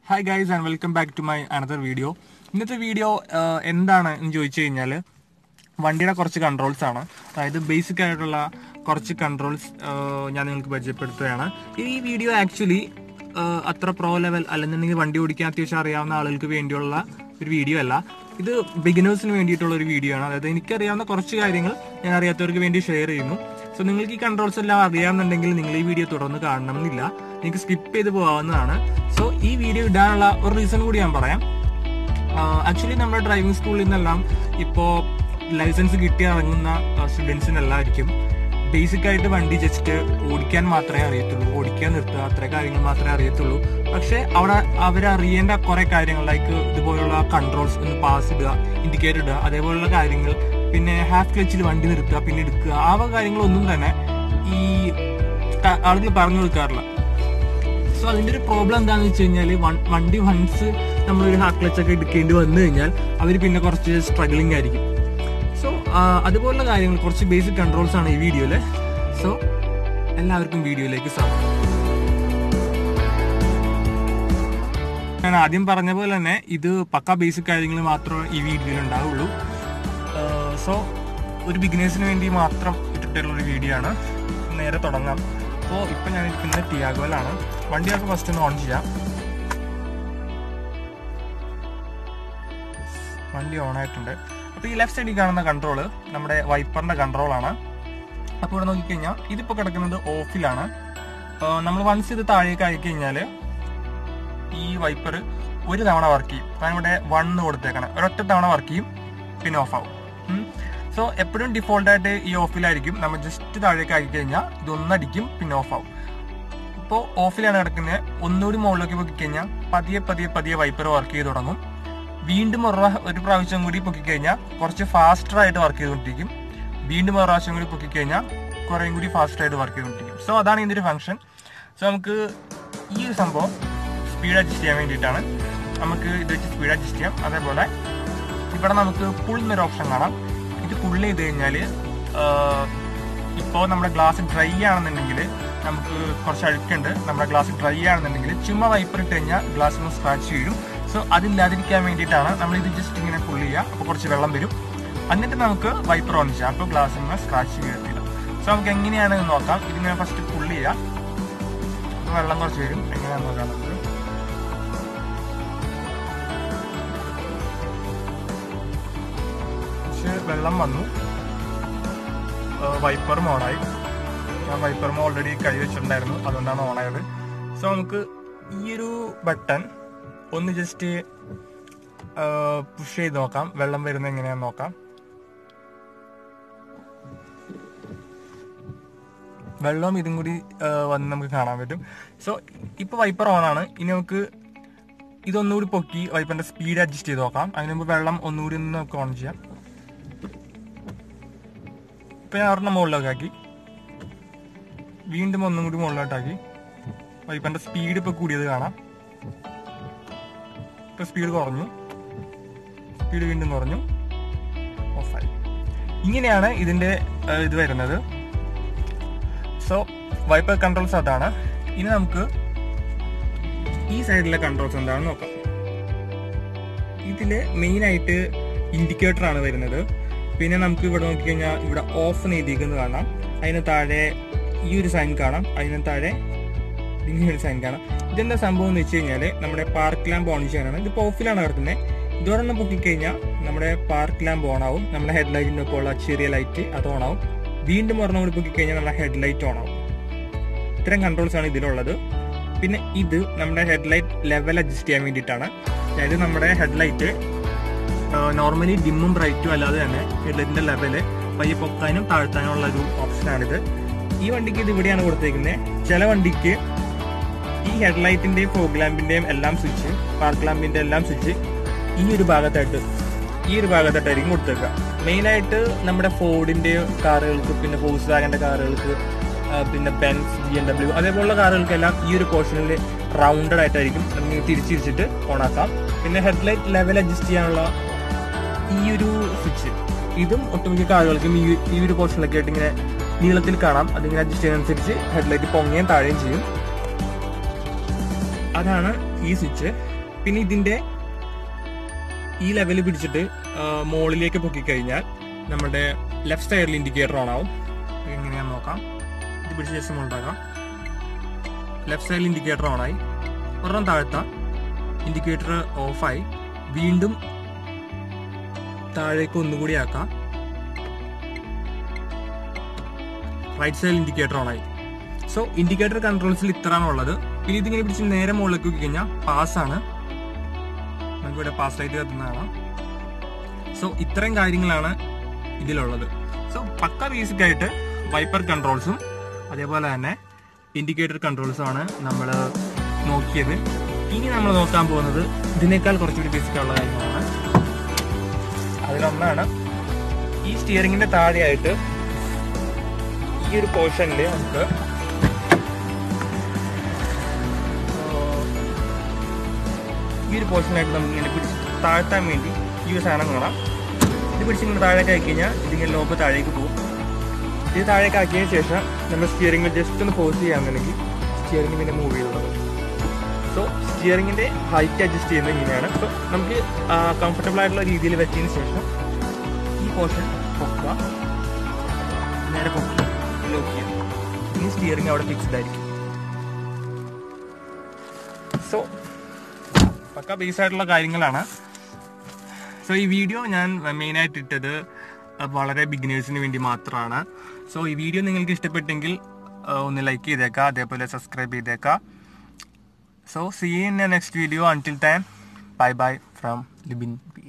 hi guys and welcome back to my another video ഇന്നത്തെ video എന്താണ് എന്ന് ചോദിച്ചു കഴിഞ്ഞാൽ വണ്ടിയുടെ കുറച്ച് കൺട്രോൾസ് ആണ് അതായത് ബേസിക് ആയിട്ടുള്ള കുറച്ച് കൺട്രോൾസ് ഞാൻ നിങ്ങൾക്ക് പരിചയപ്പെടുത്തുകയാണ് ഈ വീഡിയോ ആക്ച്വലി അത്ര പ്രോ ലെവൽ അല്ലെന്നുണ്ടെങ്കിൽ വണ്ടി ഓടിക്കാൻ അത്യാവശ്യം അറിയാവുന്ന ആളുകൾക്ക് വേണ്ടിയുള്ള ഒരു വീഡിയോ അല്ല ഇത് ബിഗിനേഴ്സിന് വേണ്ടിയിട്ടുള്ള ഒരു വീഡിയോ ആണ് അതായത് എനിക്കറിയാവുന്ന കുറച്ച് കാര്യങ്ങൾ ഞാൻ അറിയാത്തവർക്ക് വേണ്ടി ഷെയർ ചെയ്യുന്നു സോ നിങ്ങൾക്ക് ഈ കൺട്രോൾസ് എല്ലാം അറിയാമെന്നുണ്ടെങ്കിൽ നിങ്ങൾ ഈ വീഡിയോ തുടർന്ന് കാണണമെന്നില്ല നിങ്ങൾക്ക് സ്കിപ്പ് ചെയ്ത് പോകാവുന്നതാണ് സോ ഈ വീഡിയോ ഇടാനുള്ള ഒരു റീസൺ കൂടി ഞാൻ പറയാം ആക്ച്വലി നമ്മുടെ ഡ്രൈവിംഗ് സ്കൂളിൽ നിന്നെല്ലാം ഇപ്പോൾ ലൈസൻസ് കിട്ടി ഇറങ്ങുന്ന സ്റ്റുഡൻസിനെല്ലായിരിക്കും ബേസിക് ആയിട്ട് വണ്ടി ജസ്റ്റ് ഓടിക്കാൻ മാത്രമേ അറിയത്തുള്ളൂ ഓടിക്കാൻ നിർത്തുക അത്ര കാര്യങ്ങൾ മാത്രമേ അറിയത്തുള്ളൂ പക്ഷെ അവിടെ അവരറിയേണ്ട കുറെ കാര്യങ്ങൾ ലൈക്ക് ഇതുപോലുള്ള കൺട്രോൾസ് ഒന്ന് പാസ് ഇടുക ഇൻഡിക്കേറ്റർ ഇടുക അതേപോലുള്ള കാര്യങ്ങൾ പിന്നെ ഹാഫ് ക്ലച്ചിൽ വണ്ടി നിർത്തുക പിന്നെ എടുക്കുക ആ വക കാര്യങ്ങളൊന്നും തന്നെ ഈ ക- ആളുകൾ പറഞ്ഞു കൊടുക്കാറില്ല സോ അതിന്റെ ഒരു പ്രോബ്ലം എന്താണെന്ന് വെച്ച് കഴിഞ്ഞാൽ വണ്ടി വൺസ് നമ്മളൊരു ഹാഫ് ക്ലച്ച് ഒക്കെ എടുക്കേണ്ടി വന്നു കഴിഞ്ഞാൽ അവർ പിന്നെ കുറച്ച് സ്ട്രഗ്ലിംഗ് ആയിരിക്കും സോ അതുപോലുള്ള കാര്യങ്ങൾ കുറച്ച് ബേസിക് കൺട്രോൾസ് ആണ് ഈ വീഡിയോയില് സോ എല്ലാവർക്കും വീഡിയോയിലേക്ക് സ്വാഗതം ഞാൻ ആദ്യം പറഞ്ഞ പോലെ തന്നെ ഇത് പക്ക ബേസിക് കാര്യങ്ങൾ മാത്രമേ ഈ വീഡിയോയിൽ ഉണ്ടാവുള്ളൂ സോ ഒരു ബിഗിനേഴ്സിന് വേണ്ടി മാത്രം ഇട്ടിട്ടുള്ള ഒരു വീഡിയോ ആണ് നേരെ തുടങ്ങാം അപ്പോൾ ഇപ്പം ഞാൻ ഇരിക്കുന്നത് ടിയാഗോയിലാണ് വണ്ടി നമുക്ക് ഫസ്റ്റ് ഒന്ന് ഓൺ ചെയ്യാം വണ്ടി ഓൺ ആയിട്ടുണ്ട് അപ്പോൾ ഈ ലെഫ്റ്റ് സൈഡിൽ കാണുന്ന കൺട്രോള് നമ്മുടെ വൈപ്പറിന്റെ കൺട്രോളാണ് അപ്പോൾ ഇവിടെ നോക്കിക്കഴിഞ്ഞാൽ ഇതിപ്പോൾ കിടക്കുന്നത് ഓഫിലാണ് നമ്മൾ വൺസ് ഇത് താഴേക്ക് ആയി കഴിഞ്ഞാൽ ഈ വൈപ്പർ ഒരു തവണ വർക്ക് ചെയ്യും കാരണം ഇവിടെ വണ്ണ് കൊടുത്തേക്കണം ഒരൊറ്റ തവണ വർക്ക് ചെയ്യും പിന്നെ ഓഫ് ആവും സോ എപ്പോഴും ഡിഫോൾട്ട് ആയിട്ട് ഈ ഓഫിലായിരിക്കും നമ്മൾ ജസ്റ്റ് താഴേക്ക് ആക്കി കഴിഞ്ഞാൽ ഇതൊന്നടിക്കും പിന്നെ ഓഫ് ആവും ഇപ്പോൾ ഓഫിലാണ് കിടക്കുന്നത് ഒന്നുകൂടി മുകളിലേക്ക് പൊക്കി കഴിഞ്ഞാൽ പതിയെ പതിയെ പതിയെ വൈപ്പർ വർക്ക് ചെയ്ത് തുടങ്ങും വീണ്ടും ഒരു പ്രാ- ഒരു പ്രാവശ്യം കൂടി പൊക്കി കഴിഞ്ഞാൽ കുറച്ച് ഫാസ്റ്റർ ആയിട്ട് വർക്ക് ചെയ്തുകൊണ്ടിരിക്കും വീണ്ടും ഒരു പ്രാവശ്യം കൂടി പൊക്കി കഴിഞ്ഞാൽ കുറേയും കൂടി ഫാസ്റ്റ് ആയിട്ട് വർക്ക് ചെയ്തുകൊണ്ടിരിക്കും സോ അതാണ് ഇതിന്റെ ഒരു ഫംഗ്ഷൻ സോ നമുക്ക് ഈ ഒരു സംഭവം സ്പീഡ് അഡ്ജസ്റ്റ് ചെയ്യാൻ വേണ്ടിയിട്ടാണ് നമുക്ക് ഇത് വെച്ച് സ്പീഡ് അഡ്ജസ്റ്റ് ചെയ്യാം അതേപോലെ ഇവിടെ നമുക്ക് പുൾ എന്നൊരു ഓപ്ഷൻ കാണാം ഇത് പുൾ ചെയ്ത് കഴിഞ്ഞാൽ ഇപ്പോൾ നമ്മുടെ ഗ്ലാസ് ഡ്രൈ ആണെന്നുണ്ടെങ്കിൽ നമുക്ക് കുറച്ച് അഴുക്കുണ്ട് നമ്മുടെ ഗ്ലാസ് ഡ്രൈ ആണെന്നുണ്ടെങ്കിൽ ചുമ്മാ വൈപ്പർ ഇട്ട് കഴിഞ്ഞാൽ ഗ്ലാസ്സിന് സ്ക്രാച്ച് വീഴും സോ അതില്ലാതിരിക്കാൻ വേണ്ടിയിട്ടാണ് നമ്മൾ ഇത് ജസ്റ്റ് ഇങ്ങനെ പുൾ ചെയ്യുക അപ്പോൾ കുറച്ച് വെള്ളം വരും എന്നിട്ട് നമുക്ക് വൈപ്പർ ഓൺ ചെയ്യാം അപ്പോൾ ഗ്ലാസ്സിന് സ്ക്രാച്ച് വീഴത്തില്ല സോ നമുക്ക് എങ്ങനെയാണ് എന്ന് നോക്കാം ഇതിങ്ങനെ ഫസ്റ്റ് പുൾ ചെയ്യാം അപ്പോൾ വെള്ളം കുറച്ച് വരും എങ്ങനെയാണെന്ന് നോക്കാം നമുക്ക് പക്ഷെ വെള്ളം വന്നു വൈപ്പറും ഓണായി ഞാൻ വൈപ്പറും ഓൾറെഡി കൈ വെച്ചിട്ടുണ്ടായിരുന്നു അതുകൊണ്ടാണ് ഓണായത് സോ നമുക്ക് ഈ ഒരു ബട്ടൺ ഒന്ന് ജസ്റ്റ് പുഷ് ചെയ്ത് നോക്കാം വെള്ളം വരുന്നത് എങ്ങനെയാന്ന് നോക്കാം വെള്ളവും ഇതും കൂടി ആ, വന്ന് നമുക്ക് കാണാൻ പറ്റും സോ ഇപ്പൊ വൈപ്പർ ഓൺ ആണ് ഇനി നമുക്ക് ഇതൊന്നുകൂടി പൊക്കി വൈപ്പറിന്റെ സ്പീഡ് അഡ്ജസ്റ്റ് ചെയ്ത് നോക്കാം അതിന് മുമ്പ് വെള്ളം ഒന്നുകൂടി ഒന്ന് നമുക്ക് ഓൺ ചെയ്യാം ഇപ്പൊ ഞാൻ ഒരെണ്ണം മുകളിലേക്ക് ആക്കി വീണ്ടും ഒന്നും കൂടി മുകളിലോട്ടാക്കി വൈപ്പറിന്റെ സ്പീഡ് ഇപ്പൊ കൂടിയത് കാണാം ഇപ്പൊ സ്പീഡ് കുറഞ്ഞു സ്പീഡ് വീണ്ടും കുറഞ്ഞു ഓഫായി ഇങ്ങനെയാണ് ഇതിന്റെ ആ, ഇത് വരുന്നത് സോ വൈപ്പർ കൺട്രോൾസ് അതാണ് ഇനി നമുക്ക് ഈ സൈഡിലെ കൺട്രോൾസ് എന്താണെന്ന് നോക്കാം ഇതില് മെയിൻ ആയിട്ട് ഇൻഡിക്കേറ്റർ ആണ് വരുന്നത് പിന്നെ നമുക്ക് ഇവിടെ നോക്കിക്കഴിഞ്ഞാൽ ഇവിടെ ഓഫ് എഴുതിയിരിക്കുന്നത് കാണാം അതിന് താഴെ ഈ ഒരു സൈൻ കാണാം അതിന് താഴെ ഇങ്ങനെ ഒരു സൈൻ കാണാം ഇതെന്താ സംഭവം എന്ന് വെച്ച് കഴിഞ്ഞാൽ നമ്മുടെ പാർക്ക് ലാമ്പ് ഓൺ ചെയ്യാനാണ് ഇതിപ്പോൾ ഓഫിലാണ് കിടക്കുന്നത് ഇതോടൊന്നും പൊക്കിക്കഴിഞ്ഞാൽ നമ്മുടെ പാർക്ക് ലാമ്പ് ഓൺ ആവും നമ്മുടെ ഹെഡ് ലൈറ്റിന്റെ ഒക്കെ ഉള്ള ചെറിയ ലൈറ്റ് അത് ഓൺ ആവും വീണ്ടും ഒരെണ്ണം കൂടി പൊക്കിക്കഴിഞ്ഞാൽ നമ്മുടെ ഹെഡ് ലൈറ്റ് ഓൺ ആവും ഇത്തരം കൺട്രോൾസ് ആണ് ഇതിലുള്ളത് പിന്നെ ഇത് നമ്മുടെ ഹെഡ്ലൈറ്റ് ലെവൽ അഡ്ജസ്റ്റ് ചെയ്യാൻ വേണ്ടിയിട്ടാണ് അതായത് നമ്മുടെ ഹെഡ്ലൈറ്റ് നോർമലി ഡിമ്മും ബ്രൈറ്റും അല്ലാതെ തന്നെ ഹെഡ്ലൈറ്റിന്റെ ലെവല് പയ്യെ പൊക്കാനും താഴ്ത്താനും ഉള്ള ഒരു ഓപ്ഷനാണിത് ഈ വണ്ടിക്ക് ഇത് ഇവിടെയാണ് കൊടുത്തേക്കുന്നത് ചില വണ്ടിക്ക് ഈ ഹെഡ്ലൈറ്റിന്റെയും ഫോഗ് ലാമ്പിന്റെയും എല്ലാം സ്വിച്ച് പാർക്ക് ലാമ്പിന്റെ എല്ലാം സ്വിച്ച് ഈ ഒരു ഭാഗത്തായിട്ട് ഈ ഒരു ഭാഗത്തായിട്ടായിരിക്കും കൊടുത്തേക്കുക മെയിനായിട്ട് നമ്മുടെ ഫോർഡിന്റെ കാറുകൾക്ക് പിന്നെ ഫോഴ്സ് വാഗന്റെ കാറുകൾക്ക് ആ, പിന്നെ ബെൻസ് ബി എം ഡബ്ല്യു അതേപോലുള്ള കാറുകൾക്കെല്ലാം ഈ ഒരു പോർഷനിൽ റൗണ്ടഡ് ആയിട്ടായിരിക്കും നമുക്ക് തിരിച്ചിരിച്ചിട്ട് ഓണാക്കാം പിന്നെ ഹെഡ്ലൈറ്റ് ലെവൽ അഡ്ജസ്റ്റ് ചെയ്യാനുള്ള ഈ ഒരു സ്വിച്ച് ഇതും ഒട്ടുമിക്ക കാറുകൾക്കും ഈ ഈ ഒരു പോർഷനിലൊക്കെ ആയിട്ട് ഇങ്ങനെ നീളത്തിൽ കാണാം അതിങ്ങനെ അഡ്ജസ്റ്റ് ചെയ്യുന്നതനുസരിച്ച് ഹെഡ്ലൈറ്റ് പൊങ്ങുകയും താഴെയും ചെയ്യും അതാണ് ഈ സ്വിച്ച് പിന്നെ ഇതിന്റെ ഈ ലെവൽ പിടിച്ചിട്ട് ആ, മുകളിലേക്ക് പൊക്കി കഴിഞ്ഞാൽ നമ്മുടെ ലെഫ്റ്റ് സൈഡിൽ ഇൻഡിക്കേറ്റർ ഓൺ ആവും എങ്ങനെയാന്ന് നോക്കാം ഇത് പിടിച്ച് ജസ്റ്റ് മുകളിലാക്കാം ലെഫ്റ്റ് സൈഡിൽ ഇൻഡിക്കേറ്റർ ഓൺ ആയി ഒരെണ്ണം താഴ്ത്താം ഇൻഡിക്കേറ്റർ ഓഫായി വീണ്ടും താഴേക്ക് ഒന്നുകൂടി ആക്കാം റൈറ്റ് സൈഡിൽ ഇൻഡിക്കേറ്റർ ഓൺ ആയി സോ ഇൻഡിക്കേറ്റർ കൺട്രോൾസിൽ ഇത്രയാണ് ഉള്ളത് പിന്നെ ഇതിങ്ങനെ പിടിച്ച് നേരെ മുകളിലേക്ക് നോക്കി കഴിഞ്ഞാൽ പാസ് ആണ് നമുക്ക് ഇവിടെ പാസ് ലൈറ്റ് കത്തുന്നതാണ് സോ ഇത്രയും കാര്യങ്ങളാണ് ഇതിലുള്ളത് സോ പക്ക ബേസിക് ആയിട്ട് വൈപ്പർ കൺട്രോൾസും അതേപോലെ തന്നെ ഇൻഡിക്കേറ്റർ കൺട്രോൾസും ആണ് നമ്മൾ നോക്കിയത് ഇനി നമ്മൾ നോക്കാൻ പോകുന്നത് ഇതിനേക്കാൾ കുറച്ചുകൂടി ബേസിക് ഉള്ള കാര്യങ്ങളാണ് അതിലൊന്നാണ് ഈ സ്റ്റിയറിംഗിന്റെ താഴെയായിട്ട് ഈ ഒരു പോർഷനിൽ നമുക്ക് ഈ ഒരു പോർഷനായിട്ട് നമുക്ക് ഇങ്ങനെ പിടിച്ച് താഴ്ത്താൻ വേണ്ടി ഈ ഒരു സാധനം കാണാം ഇത് പിടിച്ച് ഇങ്ങനെ താഴേക്ക് ആക്കി കഴിഞ്ഞാൽ ഇതിങ്ങനെ ലോക്ക് താഴേക്ക് പോകും ഇത് താഴേക്ക് ആക്കിയതിന് ശേഷം നമ്മൾ സ്റ്റിയറിംഗ് ജസ്റ്റ് ഒന്ന് പോസ് ചെയ്യാന്നുണ്ടെങ്കിൽ സ്റ്റിയറിംഗ് പിന്നെ മൂവ് ചെയ്തോളും സോ സ്റ്റിയറിംഗിന്റെ ഹൈറ്റ് അഡ്ജസ്റ്റ് ചെയ്യുന്നത് ഇങ്ങനെയാണ് സോ നമുക്ക് കംഫർട്ടബിൾ ആയിട്ടുള്ള രീതിയിൽ വെച്ചതിന് ശേഷം ഈ പോർഷൻ പൊക്കുക നേരെ പൊക്കുക ലോക്ക് ചെയ്യുക ഇനി സ്റ്റിയറിംഗ് അവിടെ ഫിക്സ്ഡ് ആയിരിക്കും സോ പക്ക ബേസ് ആയിട്ടുള്ള കാര്യങ്ങളാണ് സോ ഈ വീഡിയോ ഞാൻ മെയിനായിട്ട് ഇട്ടത് വളരെ ബിഗിനേഴ്സിന് വേണ്ടി മാത്രമാണ് സോ ഈ വീഡിയോ നിങ്ങൾക്ക് ഇഷ്ടപ്പെട്ടെങ്കിൽ ആ, ഒന്ന് ലൈക്ക് ചെയ്തേക്കാം അതേപോലെ സബ്സ്ക്രൈബ് ചെയ്തേക്കാം so see in next video until time bye bye from Libin P